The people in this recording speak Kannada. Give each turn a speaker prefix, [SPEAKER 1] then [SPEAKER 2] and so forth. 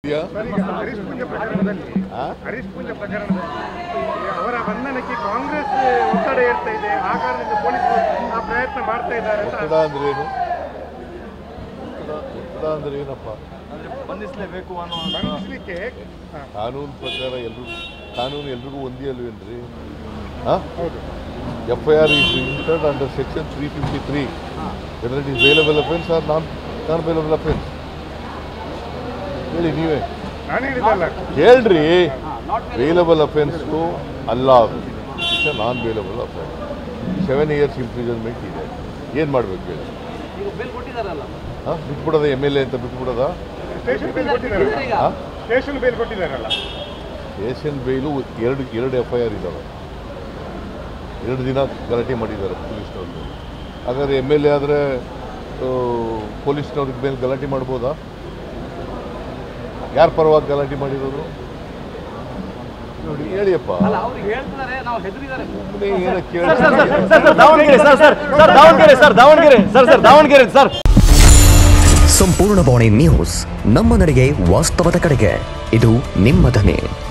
[SPEAKER 1] ಯಾ?
[SPEAKER 2] ಸರ್, ಈಗ ಹರೀಶ್ ಪೂಜೆ ಪ್ರಕರಣದಲ್ಲಿ
[SPEAKER 1] ಆ?
[SPEAKER 2] ಹರೀಶ್ ಪೂಜೆ ಪ್ರಕರಣದಲ್ಲಿ ಅವರ ಬಂಧನಕ್ಕೆ ಕಾಂಗ್ರೆಸ್ ಒತ್ತಡ ಏರ್ತಾ ಇದೆ ಆ ಕಾರಣದಿಂದ ಪೊಲೀಸರು ಆ ಪ್ರಯತ್ನ ಮಾಡ್ತಾ ಇದ್ದಾರೆ ಅಂತ
[SPEAKER 1] ಒತ್ತಡ ಅಂದ್ರೆ ಏನು ಒತ್ತಡ- ಒತ್ತಡ ಅಂದ್ರೆ ಏನಪ್ಪ
[SPEAKER 3] ಬಂಧಿಸಲೇಬೇಕು ಅನ್ನೋ
[SPEAKER 2] ಬಂಧಿಸಲಿಕ್ಕೆ
[SPEAKER 1] ಕಾನೂನು ಪ್ರಕಾರ ಎಲ್ರಿಗೂ ಕಾನೂನು ಎಲ್ರಿಗೂ ಒಂದೇ ಅಲ್ವೇನ್ರಿ ಹಾಂ
[SPEAKER 2] ಹೌದು
[SPEAKER 1] F I R is registered under section three fifty three whether it is bailable offence or non non bailable offence ಹೇಳಿ ನೀವೇ
[SPEAKER 2] ನಾನು ಹೇಳಿದ್ದಲ್ಲ
[SPEAKER 1] ಹೇಳ್ರಿ ವೇಲಬಲ್ ಅಫೆನ್ಸ್ಗೂ ಅಲ್ಲ it's non bailable offence seven years imprisonment ಇದೆ ಏನು ಮಾಡಬೇಕು ಹೇಳಿ
[SPEAKER 3] ಈಗ ಬೇಲ್ ಕೊಟ್ಟಿದಾರಲ್ಲ
[SPEAKER 1] ಹಾಂ ಬಿಟ್ಬಿಡೋದ ಎಮ್ ಎಲ್ ಎ ಅಂತ ಬಿಟ್ಬಿಡೋದ
[SPEAKER 2] ಸ್ಟೇಷನ್ ಬೇಲ್ ಕೊಟ್ಟಿದ್ದಾರಲ್ಲ
[SPEAKER 3] ಈಗ
[SPEAKER 1] ಹಾಂ
[SPEAKER 2] ಸ್ಟೇಷನ್ ಬೇಲ್ ಕೊಟ್ಟಿದ್ದಾರಲ್ಲ
[SPEAKER 1] ಏಷ್ಯನ್ ಬೇಲು ಎರಡು ಎರಡು ಎಫ್ ಐ ಆರ್ ಇದ್ದಾವೆ ಎರಡು ದಿನ ಗಲಾಟೆ ಮಾಡಿದ್ದಾರೆ ಪೊಲೀಸ್ನವ್ರಿಗೆ ಹಾಗಾದ್ರೆ ಎಮ್ ಎಲ್ ಎ ಆದರೆ ಪೊಲೀಸ್ನವ್ರಿಗೆ ಮೇಲೆ ಗಲಾಟೆ ಮಾಡ್ಬೋದಾ ಯಾರ ಪರವಾಗಿ ಗಲಾಟೆ ಮಾಡಿರೋದು ನೋಡಿ ಹೇಳಿಯಪ್ಪ
[SPEAKER 3] ಅಲ್ಲ ಅವ್ರಿಗೆ ಹೇಳ್ತಿದ್ದಾರೆ ನಾವು ಹೆದರಿದ್ದಾರೆ
[SPEAKER 1] ಸುಮ್ಮನೆ ಏನೋ ಕೇಳಿ
[SPEAKER 4] sir sir Davanagere sir sir sir Davanagere sir Davanagere sir sir Davanagere sir
[SPEAKER 5] ಸಂಪೂರ್ಣ ಬಾಣಿ ನ್ಯೂಸ್ ನಮ್ಮ ನಡೆಗೆ ವಾಸ್ತವದ ಕಡೆಗೆ ಇದು ನಿಮ್ಮ ಧ್ವನಿ